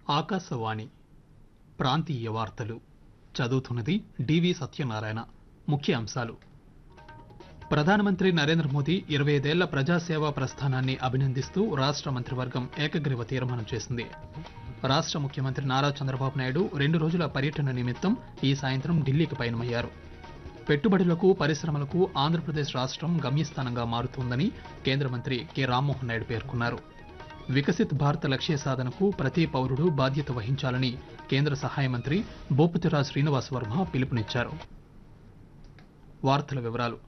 ఆకాశవాణి ప్రాంతీయ వార్తలు చదువుతున్నది డివి సత్యనారాయణ ముఖ్య అంశాలు ప్రధానమంత్రి నరేంద్ర మోదీ ఇరవై ఐదేళ్ల ప్రజాసేవా ప్రస్థానాన్ని అభినందిస్తూ రాష్ట మంత్రివర్గం ఏకగ్రీవ తీర్మానం చేసింది రాష్ట ముఖ్యమంత్రి నారా చంద్రబాబు నాయుడు రెండు రోజుల పర్యటన నిమిత్తం ఈ సాయంత్రం ఢిల్లీకి పయనమయ్యారు పెట్టుబడులకు పరిశ్రమలకు ఆంధ్రప్రదేశ్ రాష్ట్రం గమ్యస్థానంగా మారుతోందని కేంద్ర మంత్రి కె రామ్మోహన్ నాయుడు పేర్కొన్నారు వికసిత్ భారత్ లక్ష్య సాధనకు ప్రతి పౌరుడు బాధ్యత వహించాలని కేంద్ర సహాయ మంత్రి భూపతిరాజ్ శ్రీనివాస్ వర్మ పిలుపునిచ్చారు వార్తల వివరాలు